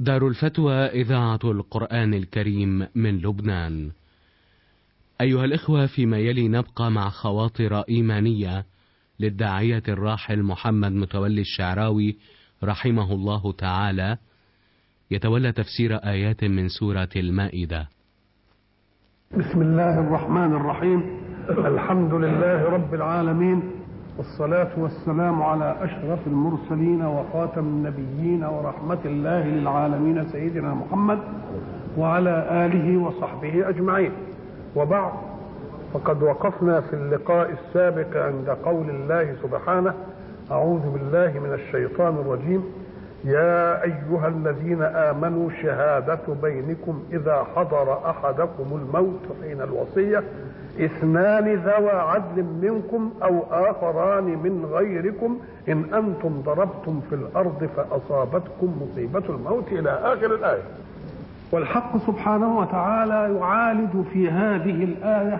دار الفتوى إذاعة القرآن الكريم من لبنان. أيها الإخوة فيما يلي نبقى مع خواطر إيمانية للداعية الراحل محمد متولي الشعراوي رحمه الله تعالى يتولى تفسير آيات من سورة المائدة. بسم الله الرحمن الرحيم الحمد لله رب العالمين والصلاة والسلام على أشرف المرسلين وخاتم النبيين ورحمة الله للعالمين سيدنا محمد وعلى آله وصحبه أجمعين وبعد فقد وقفنا في اللقاء السابق عند قول الله سبحانه أعوذ بالله من الشيطان الرجيم يا أيها الذين آمنوا شهادة بينكم إذا حضر أحدكم الموت حين الوصية اثنان ذوى عدل منكم أو آخران من غيركم إن أنتم ضربتم في الأرض فأصابتكم مصيبة الموت إلى آخر الآية والحق سبحانه وتعالى يعالج في هذه الآية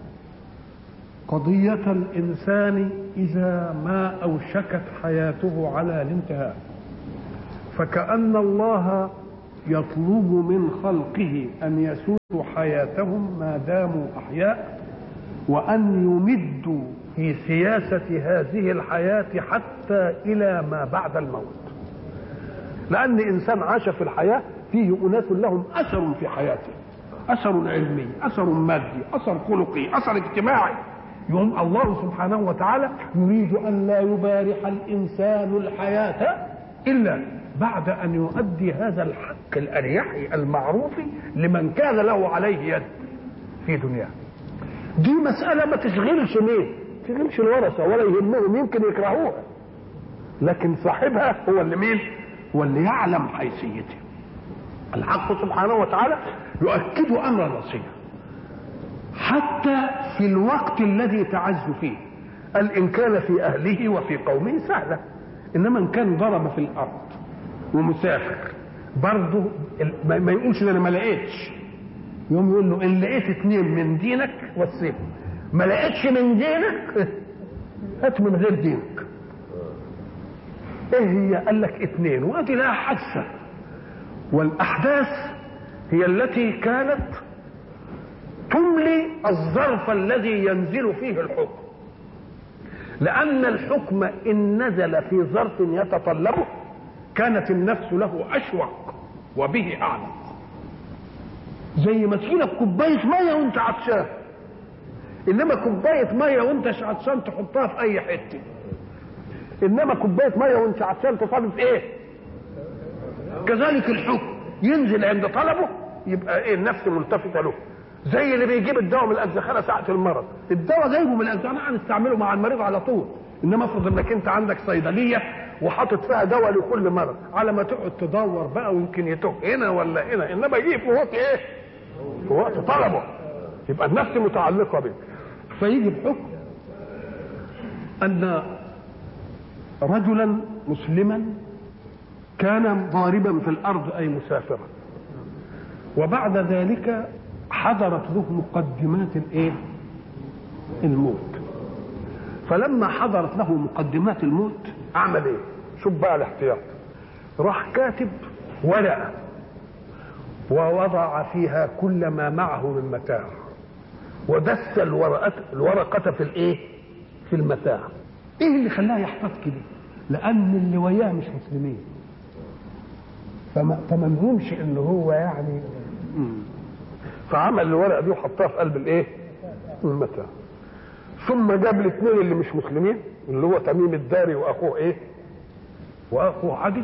قضية الإنسان إذا ما أوشكت حياته على الانتهاء فكأن الله يطلب من خلقه أن يسوسوا حياتهم ما داموا أحياء وأن يمدوا في سياسة هذه الحياة حتى إلى ما بعد الموت لأن إنسان عاش في الحياة فيه أناس لهم أثر في حياته أثر علمي أثر مادي أثر خلقي أثر اجتماعي يوم الله سبحانه وتعالى يريد أن لا يبارح الإنسان الحياة إلا بعد أن يؤدي هذا الحق الأريحي المعروف لمن كان له عليه يد في دنياه دي مسألة ما تشغلش مين تشغلش الورثة ولا يهمهم يمكن يكرهوها لكن صاحبها هو اللي مين هو اللي يعلم حيثيته الحق سبحانه وتعالى يؤكد أمر الوصية حتى في الوقت الذي تعز فيه قال إن كان في أهله وفي قومه سهلة إنما إن كان ضرب في الأرض ومسافر برضه ما يقولش ده انا ما لقيتش يوم يقول له ان لقيت اتنين من دينك وصيهم ما لقيتش من دينك هات من غير دينك ايه هي قال لك اتنين وادي لها حادثه والاحداث هي التي كانت تملي الظرف الذي ينزل فيه الحكم لان الحكم ان نزل في ظرف يتطلبه كانت النفس له اشوق وبه اعلم زي ما تجيلك كوبايه ميه وانت عطشان انما كوبايه ميه وانت عطشان تحطها في اي حته انما كوبايه ميه وانت عطشان تصادف ايه كذلك الحكم ينزل عند طلبه يبقى ايه النفس ملتفته له زي اللي بيجيب الدواء من الأجزخانة ساعة المرض الدواء جايبه من الأجزخانة هنستعمله مع المريض على طول إنما افرض إنك أنت عندك صيدلية وحاطط فيها دواء لكل مرض على ما تقعد تدور بقى ويمكن يتوه هنا ولا هنا انما يجي في وقت ايه؟ في وقت طلبه يبقى النفس متعلقه به فيجي بحكم ان رجلا مسلما كان ضاربا في الارض اي مسافرا وبعد ذلك حضرت له مقدمات الايه؟ الموت فلما حضرت له مقدمات الموت عمل ايه شوف بقى الاحتياط راح كاتب ورقه ووضع فيها كل ما معه من متاع ودس الورقة الورقة في الايه؟ في المتاع. ايه اللي خلاه يحتاط كده؟ لأن اللي وياه مش مسلمين. فما فمنهمش ان هو يعني فعمل الورقة دي وحطها في قلب الايه؟ المتاع. ثم جاب الاثنين اللي مش مسلمين اللي هو تميم الداري واخوه ايه واخوه عدي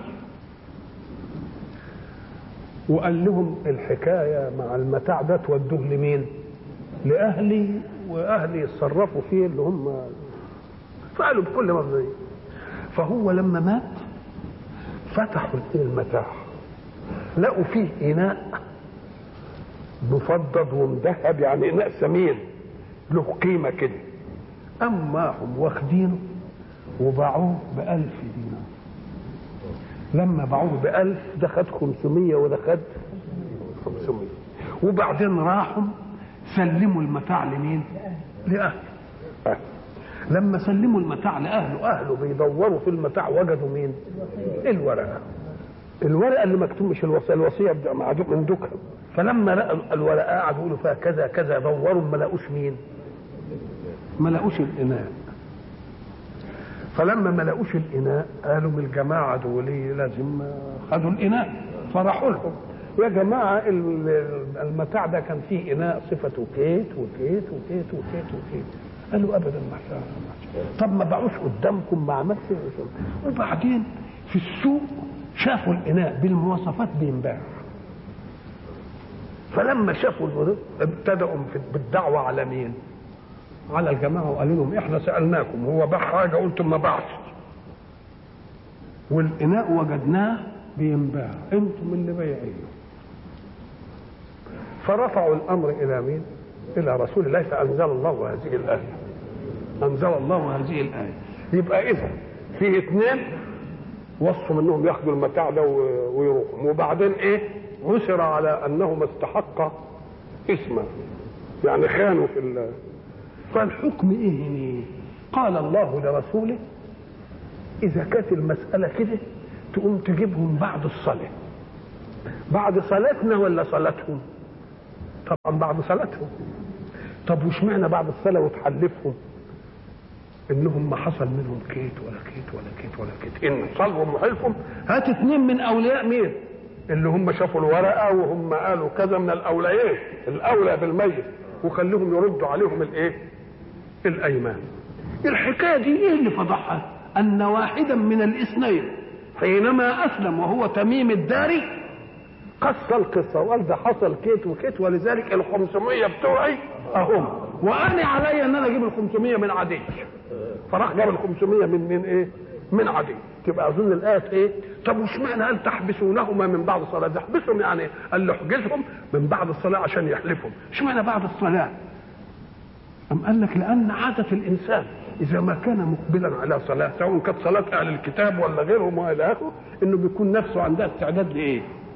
وقال لهم الحكايه مع المتاع ده تودوه لمين لاهلي واهلي يتصرفوا فيه اللي هم فعلوا بكل مرضيه فهو لما مات فتحوا المتاع لقوا فيه اناء مفضد ومذهب يعني اناء ثمين له قيمه كده أما هم واخدينه وباعوه بألف دينار لما باعوه بألف ده خد خمسمية وده خد خمسمية وبعدين راحوا سلموا المتاع لمين لأهله أهل. لما سلموا المتاع لأهله أهله بيدوروا في المتاع وجدوا مين الورقة الورقه اللي مكتوب مش الوصيه الوصيه معدوم من دكها فلما لقى الورقه قعدوا يقولوا فيها كذا كذا دوروا ما لقوش مين؟ ما لقوش الاناء فلما ما لقوش الاناء قالوا من الجماعه دول لازم خدوا الاناء فراحوا لهم يا جماعه المتاع ده كان فيه اناء صفته كيت وكيت وكيت وكيت وكيت قالوا ابدا ما طب ما باعوش قدامكم ما عملش وبعدين في السوق شافوا الاناء بالمواصفات بينباع فلما شافوا ابتدأوا بالدعوة على مين؟ على الجماعة وقالوا لهم احنا سألناكم هو باع حاجة قلتم ما باعش والإناء وجدناه بينباع انتم اللي بايعينه فرفعوا الأمر إلى مين؟ إلى رسول الله فأنزل الله هذه الآية أنزل الله هذه الآية يبقى إذا في اثنين وصوا منهم ياخدوا المتاع ده ويروحوا وبعدين ايه عثر على انهما استحقا اسما يعني خانوا في ال فالحكم ايه هنا قال الله لرسوله اذا كانت المساله كده تقوم تجيبهم بعد الصلاه بعد صلاتنا ولا صلاتهم طبعا بعد صلاتهم طب وش معنى بعد الصلاه وتحلفهم انهم ما حصل منهم كيت ولا كيت ولا كيت ولا كيت ان صلهم وحلفهم هات اثنين من اولياء مين اللي هم شافوا الورقه وهم قالوا كذا من الاولياء الاولى بالميت وخليهم يردوا عليهم الايه الايمان الحكايه دي ايه اللي فضحها ان واحدا من الاثنين حينما اسلم وهو تميم الداري قص القصه وقال ده حصل كيت وكيت ولذلك ال 500 بتوعي اهم وانا علي ان انا اجيب ال 500 من عدي فراح جاب ال 500 من من ايه؟ من عدي تبقى اظن الايه ايه؟ طب وش معنى قال تحبسونهما من بعد الصلاه؟ ده احبسهم يعني قال له احجزهم من بعد الصلاه عشان يحلفهم، ايش معنى بعد الصلاه؟ أم قال لك لأن عادة الإنسان إذا ما كان مقبلا على صلاة سواء كانت صلاة أهل الكتاب ولا غيرهم وإلى آخره إنه بيكون نفسه عندها استعداد لإيه؟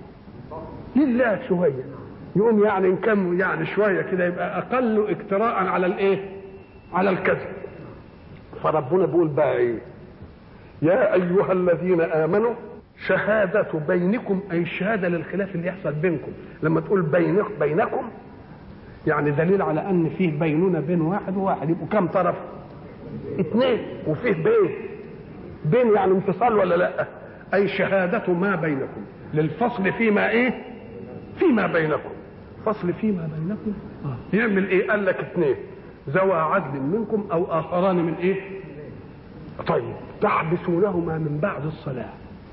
لله شوية يقوم يعني إن كان يعني شوية كده يبقى أقل اجتراء على الإيه؟ على الكذب فربنا بيقول بقى ايه يا ايها الذين امنوا شهادة بينكم اي شهادة للخلاف اللي يحصل بينكم لما تقول بينك بينكم يعني دليل على ان فيه بينونة بين واحد وواحد يبقوا كم طرف اثنين وفيه بين بين يعني انفصال ولا لا اي شهادة ما بينكم للفصل فيما ايه فيما بينكم فصل فيما بينكم آه. يعمل ايه قال لك اثنين ذوى عدل منكم او اخران من ايه طيب تحبسونهما من بعد الصلاه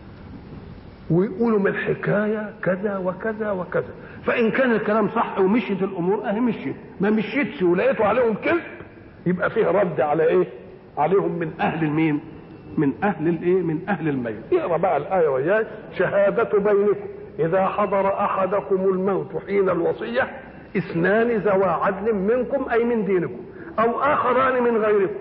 ويقولوا من الحكايه كذا وكذا وكذا فان كان الكلام صح ومشيت الامور اهي مشيت ما مشيتش ولقيتوا عليهم كذب يبقى فيه رد على ايه عليهم من اهل المين من اهل الايه من اهل الميت اقرا بقى الايه وياي شهاده بينكم اذا حضر احدكم الموت حين الوصيه اثنان ذوى عدل منكم اي من دينكم او اخران من غيركم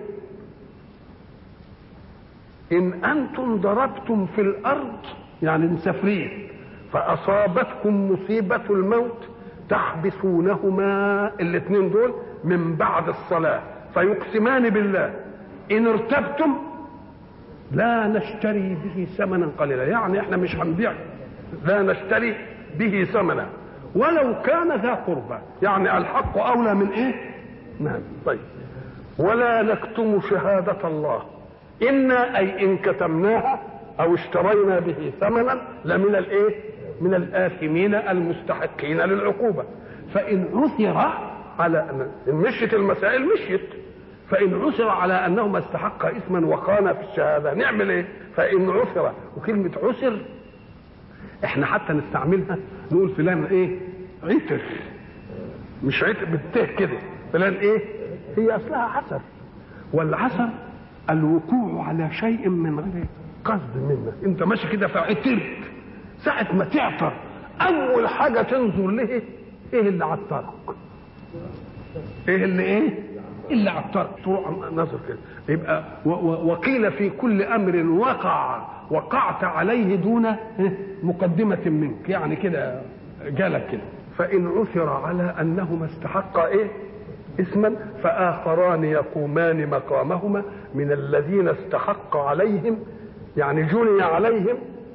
ان انتم ضربتم في الارض يعني مسافرين فاصابتكم مصيبه الموت تحبسونهما الاثنين دول من بعد الصلاه فيقسمان بالله ان ارتبتم لا نشتري به ثمنا قليلا يعني احنا مش هنبيع لا نشتري به ثمنا ولو كان ذا قربى يعني الحق اولى من ايه نعم طيب ولا نكتم شهادة الله إنا أي إن كتمناها أو اشترينا به ثمنا لمن الإيه؟ من الآثمين المستحقين للعقوبة فإن عثر على أن إن مشيت المسائل مشيت فإن عثر على أنهما استحق إثما وخان في الشهادة نعمل إيه؟ فإن عثر وكلمة عثر إحنا حتى نستعملها نقول فلان إيه؟ عثر مش عثر بالته كده فلان إيه؟ هي أصلها عثر والعثر الوقوع على شيء من غير قصد منك انت ماشي كده فعترت ساعة ما تعطر أول حاجة تنظر له إيه اللي عطرك إيه اللي إيه اللي عطرك تروح نظر كده يبقى و و وقيل في كل أمر وقع وقعت عليه دون مقدمة منك يعني كده جالك كده فإن عثر على أنهما استحقا إيه اسما فآخران يقومان مقامهما من الذين استحق عليهم يعني جني عليهم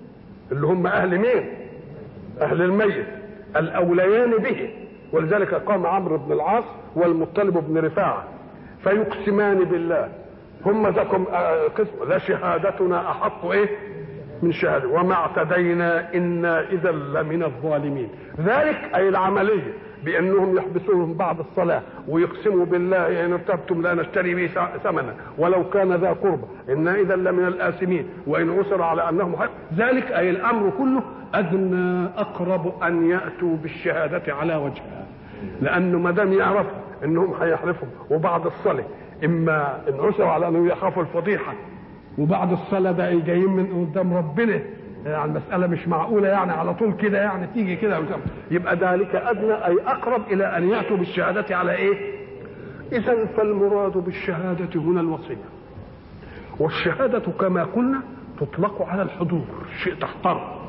اللي هم اهل مين اهل الميت الاوليان به ولذلك قام عمرو بن العاص والمطلب بن رفاعه فيقسمان بالله هم ذاكم قسم لا شهادتنا احق ايه من شهاده وما اعتدينا انا اذا لمن الظالمين ذلك اي العمليه بانهم يحبسوهم بعد الصلاه ويقسموا بالله ان ارتبتم لا نشتري به ثمنا ولو كان ذا قربى انا اذا لمن الاثمين وان عثر على انهم حق ذلك اي الامر كله ادنى اقرب ان ياتوا بالشهاده على وجهها لانه ما دام يعرفوا انهم هيحلفوا وبعد الصلاه اما ان عثروا على انهم يخافوا الفضيحه وبعد الصلاه ده جايين من قدام ربنا يعني المسألة مش معقولة يعني على طول كده يعني تيجي كده يبقى ذلك أدنى أي أقرب إلى أن يأتوا بالشهادة على إيه؟ إذا فالمراد بالشهادة هنا الوصية والشهادة كما قلنا تطلق على الحضور شيء تحترم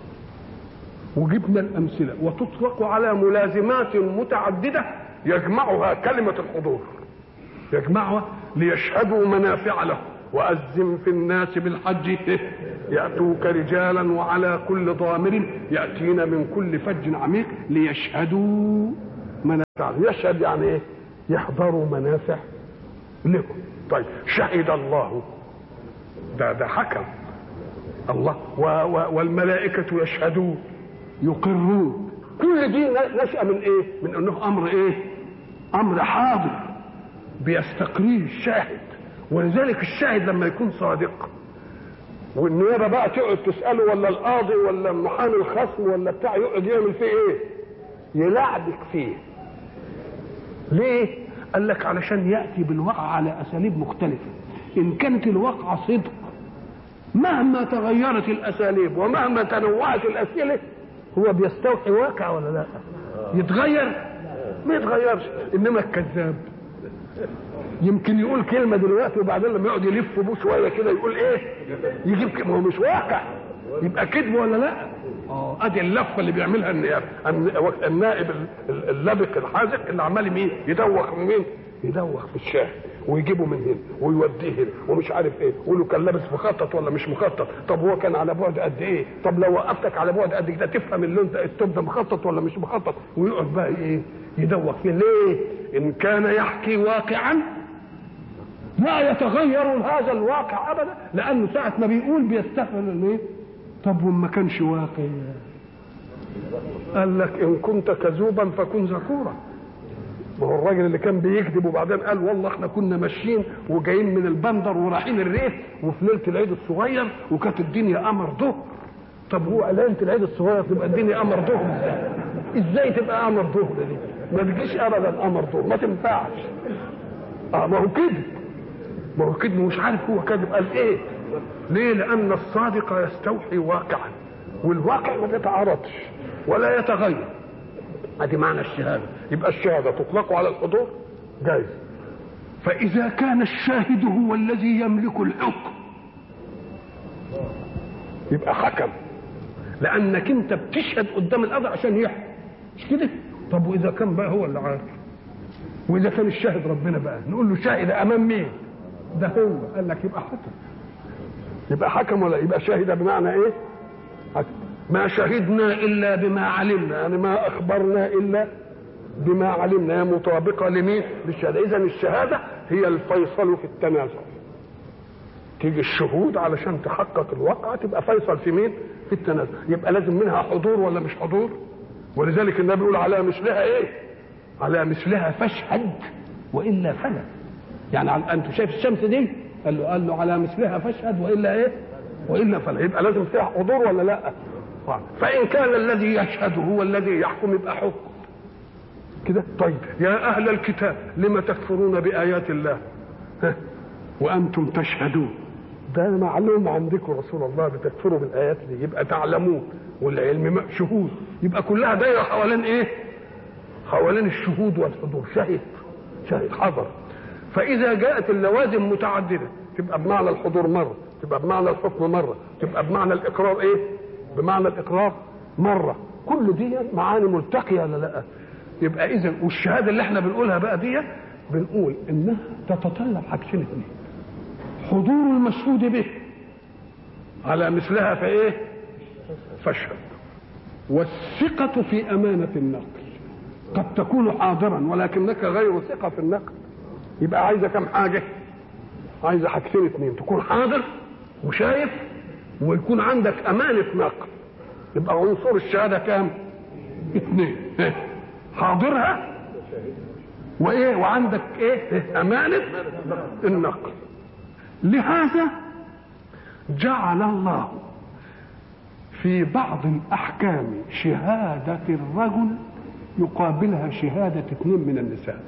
وجبنا الأمثلة وتطلق على ملازمات متعددة يجمعها كلمة الحضور يجمعها ليشهدوا منافع لهم وأذن في الناس بالحج يأتوك رجالا وعلى كل ضامر يأتين من كل فج عميق ليشهدوا منافع يشهد يعني ايه يحضروا منافع لهم طيب شهد الله ده ده حكم الله و و والملائكة يشهدون يقرون كل دي نشأة من ايه من انه امر ايه امر حاضر بيستقريه الشاهد ولذلك الشاهد لما يكون صادق والنيابه بقى تقعد تساله ولا القاضي ولا محامي الخصم ولا بتاع يقعد يعمل فيه ايه؟ يلعبك فيه. ليه؟ قال لك علشان ياتي بالواقع على اساليب مختلفه. ان كانت الواقعه صدق مهما تغيرت الاساليب ومهما تنوعت الاسئله هو بيستوحي واقع ولا لا؟ يتغير؟ ما يتغيرش انما الكذاب يمكن يقول كلمه دلوقتي وبعدين لما يقعد يلف بيه شويه كده يقول ايه يجيب ما هو مش واقع يبقى كذب ولا لا اه ادي اللفه اللي بيعملها النائب النائب اللبق الحاذق اللي عمال مين يدوخ من مين يدوخ في الشاهد ويجيبه من هنا ويوديه هنا ومش عارف ايه ويقول له كان لابس مخطط ولا مش مخطط طب هو كان على بعد قد ايه طب لو وقفتك على بعد قد كده تفهم اللون ده التوب ده مخطط ولا مش مخطط ويقعد بقى ايه يدوخ فيه ليه ان كان يحكي واقعا لا يتغير هذا الواقع ابدا لانه ساعه ما بيقول بيستفهم ايه طب وما كانش واقع قال لك ان كنت كذوبا فكن ذكورا ما هو الراجل اللي كان بيكذب وبعدين قال والله احنا كنا ماشيين وجايين من البندر ورايحين الريف وفي ليله العيد الصغير وكانت الدنيا قمر ظهر طب هو ليله العيد الصغير تبقى الدنيا قمر ظهر ازاي؟ ازاي تبقى قمر ظهر دي؟ ما تجيش ابدا قمر ظهر ما تنفعش اه ما هو كذب ما هو كذب مش عارف هو كذب قال ايه ليه لان الصادق يستوحي واقعا والواقع ما بيتعارضش ولا يتغير ادي معنى الشهاده يبقى الشهاده تطلق على الحضور جايز فاذا كان الشاهد هو الذي يملك الحكم يبقى حكم لانك انت بتشهد قدام القاضي عشان يحكم مش كده طب واذا كان بقى هو اللي عارف واذا كان الشاهد ربنا بقى نقول له شاهد امام مين ده هو قال لك يبقى حكم يبقى حكم ولا يبقى شاهد بمعنى ايه حكم ما شهدنا الا بما علمنا يعني ما اخبرنا الا بما علمنا هي مطابقه لمين للشهاده اذا الشهاده هي الفيصل في التنازع تيجي الشهود علشان تحقق الواقع تبقى فيصل في مين في التنازع يبقى لازم منها حضور ولا مش حضور ولذلك النبي يقول على مثلها ايه على مثلها فاشهد والا فلا يعني انت شايف الشمس دي قال له قال له على مثلها فاشهد والا ايه والا فلا يبقى لازم فيها حضور ولا لا فان كان الذي يشهد هو الذي يحكم يبقى حكم كده طيب يا اهل الكتاب لم تكفرون بايات الله ها وانتم تشهدون ده معلوم عندكم رسول الله بتكفروا بالايات دي يبقى تعلمون والعلم شهود يبقى كلها دايره حوالين ايه حوالين الشهود والحضور شهد شهد حضر فاذا جاءت اللوازم متعدده تبقى بمعنى الحضور مره تبقى بمعنى الحكم مره تبقى بمعنى الاقرار ايه بمعنى الاقرار مره كل دي معاني ملتقيه ولا لا يبقى اذا والشهاده اللي احنا بنقولها بقى دي بنقول انها تتطلب حاجتين اثنين حضور المشهود به على مثلها فايه فاشهد والثقة في أمانة النقل قد تكون حاضرا ولكنك غير ثقة في النقل يبقى عايزة كم حاجة عايزة حاجتين اتنين تكون حاضر وشايف ويكون عندك أمانة نقل يبقى عنصر الشهادة كام اتنين حاضرها وايه وعندك ايه امانه النقل لهذا جعل الله في بعض الاحكام شهاده الرجل يقابلها شهاده اثنين من النساء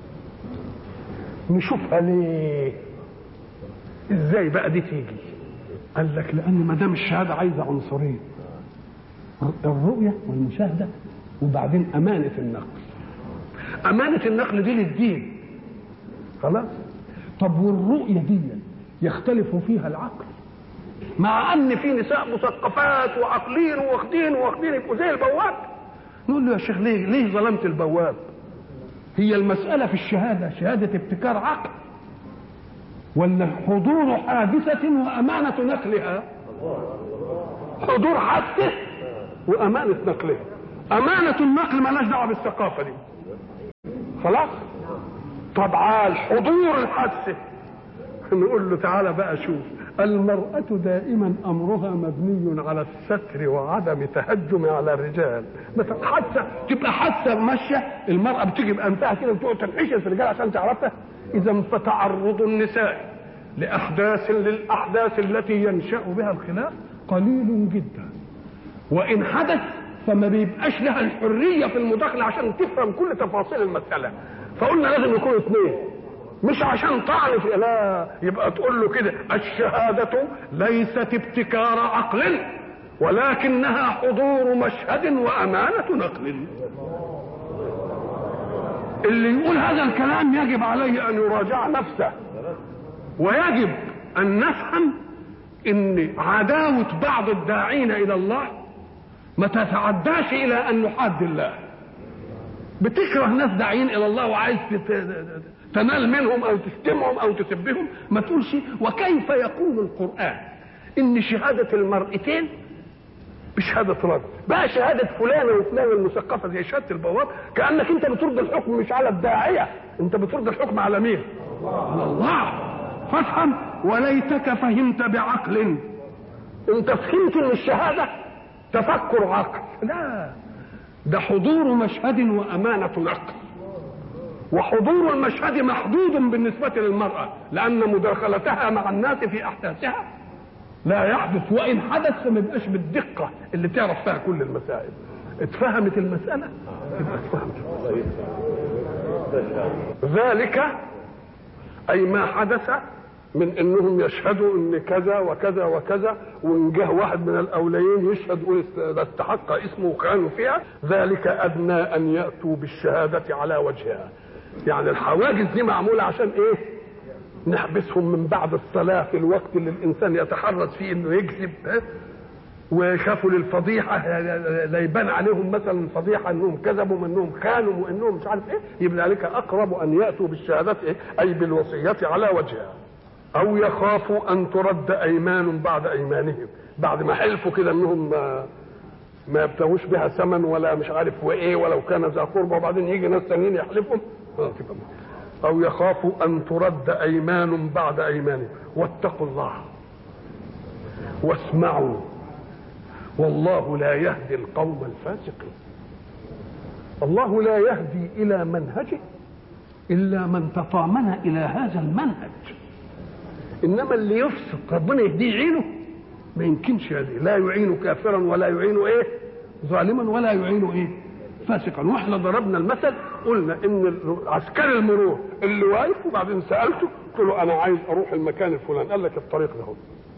نشوفها ليه ازاي بقى دي تيجي قال لك لان ما دام الشهاده عايزه عنصرين الرؤيه والمشاهده وبعدين امانه النقل أمانة النقل دي للدين خلاص طب والرؤية دي يختلف فيها العقل مع أن في نساء مثقفات وعاقلين واخدين واخدين يبقوا زي البواب نقول له يا شيخ ليه ليه ظلمت البواب هي المسألة في الشهادة شهادة ابتكار عقل ولا حضور حادثة وأمانة نقلها حضور حادثة وأمانة نقلها أمانة النقل مالهاش دعوة بالثقافة دي خلاص طب عال حضور الحادثة نقول له تعالى بقى شوف المرأة دائما أمرها مبني على الستر وعدم تهجم على الرجال مثلا حادثة تبقى حادثة ماشية المرأة بتيجي بأنفها كده وتقعد تنحش في الرجال عشان تعرفها إذا فتعرض النساء لأحداث للأحداث التي ينشأ بها الخلاف قليل جدا وإن حدث فما بيبقاش لها الحريه في المداخله عشان تفهم كل تفاصيل المساله فقلنا لازم يكونوا اثنين مش عشان طعن في لا يبقى تقول له كده الشهاده ليست ابتكار عقل ولكنها حضور مشهد وامانه نقل اللي يقول هذا الكلام يجب عليه ان يراجع نفسه ويجب ان نفهم ان عداوه بعض الداعين الى الله ما تتعداش الى ان نحاد الله بتكره ناس داعين الى الله وعايز تنال منهم او تشتمهم او تسبهم ما تقولش وكيف يقول القران ان شهاده المرأتين بشهادة رجل بقى شهادة فلانة وفلانة المثقفة زي شهادة البواب كأنك أنت بترد الحكم مش على الداعية أنت بترد الحكم على مين؟ على الله فافهم وليتك فهمت بعقل أنت فهمت إن الشهادة تفكر عقل لا ده حضور مشهد وأمانة نقل وحضور المشهد محدود بالنسبة للمرأة لأن مداخلتها مع الناس في أحداثها لا يحدث وإن حدث فما يبقاش بالدقة اللي تعرف فيها كل المسائل اتفهمت المسألة يبقى اتفهمت ذلك أي ما حدث من انهم يشهدوا ان كذا وكذا وكذا وان جه واحد من الاوليين يشهد يقول ده استحق اسمه وكانوا فيها ذلك ادنى ان ياتوا بالشهاده على وجهها يعني الحواجز دي معموله عشان ايه نحبسهم من بعد الصلاه في الوقت اللي الانسان يتحرز فيه انه يكذب وشافوا للفضيحه لا يبان عليهم مثلا فضيحه انهم كذبوا انهم خانوا وانهم مش عارف ايه يبقى ذلك اقرب ان ياتوا بالشهادات إيه؟ اي بالوصيه على وجهها او يخافوا ان ترد ايمان بعد ايمانهم بعد ما حلفوا كده انهم ما, ما يبتغوش بها ثمن ولا مش عارف وايه ولو كان ذا قربى وبعدين يجي ناس ثانيين يحلفهم او يخافوا ان ترد ايمان بعد ايمانهم واتقوا الله واسمعوا والله لا يهدي القوم الفاسقين الله لا يهدي الى منهجه الا من تطامن الى هذا المنهج انما اللي يفسق ربنا يهديه يعينه ما يمكنش هذه لا يعين كافرا ولا يعين ايه ظالما ولا يعين ايه فاسقا واحنا ضربنا المثل قلنا ان عسكري المرور اللي واقف وبعدين سالته قلت له انا عايز اروح المكان الفلاني قال لك الطريق ده هو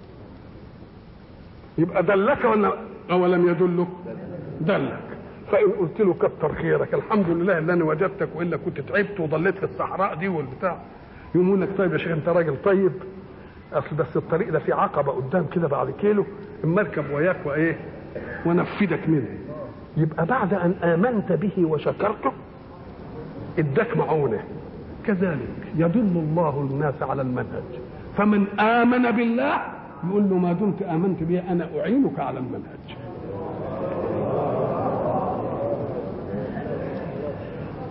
يبقى دلك ولا او لم يدلك دلك فان قلت له كتر خيرك الحمد لله اللي انا وجدتك والا كنت تعبت وضليت في الصحراء دي والبتاع يقول لك طيب يا شيخ انت راجل طيب اصل بس الطريق ده فيه عقبه قدام كده بعد كيلو اما اركب وياك وايه وانفذك منه يبقى بعد ان امنت به وشكرته اداك معونه كذلك يدل الله الناس على المنهج فمن امن بالله يقول له ما دمت امنت به انا اعينك على المنهج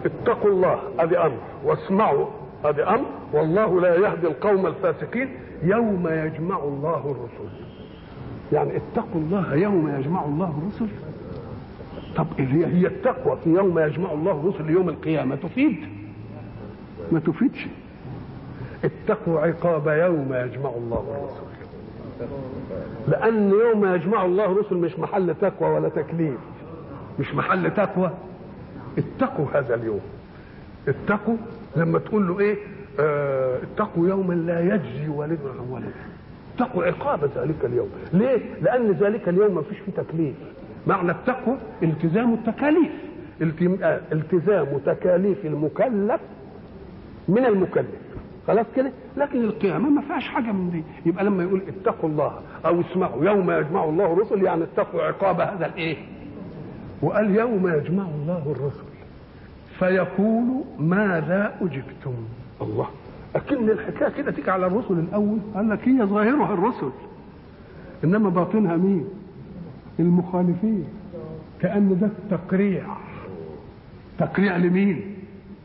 اتقوا الله ادي امر واسمعوا ادي امر والله لا يهدي القوم الفاسقين يوم يجمع الله الرسل يعني اتقوا الله يوم يجمع الله الرسل طب هي هي التقوى في يوم يجمع الله الرسل يوم القيامه تفيد ما تفيدش اتقوا عقاب يوم يجمع الله الرسل لان يوم يجمع الله الرسل مش محل تقوى ولا تكليف مش محل تقوى اتقوا هذا اليوم اتقوا لما تقول له ايه اه اتقوا يوما لا يجزي والد عن ولده اتقوا عقاب ذلك اليوم ليه لان ذلك اليوم ما فيش فيه تكليف معنى التقوى التزام التكاليف التزام تكاليف المكلف من المكلف خلاص كده لكن القيامه ما فيهاش حاجه من دي يبقى لما يقول اتقوا الله او اسمعوا يوم يجمع الله الرسل يعني اتقوا عقاب هذا الايه وقال يوم يجمع الله الرسل فيقول ماذا اجبتم الله اكن الحكايه كده تيجي على الرسل الاول قال لك هي ظاهرها الرسل انما باطنها مين المخالفين كان ده تقريع تقريع لمين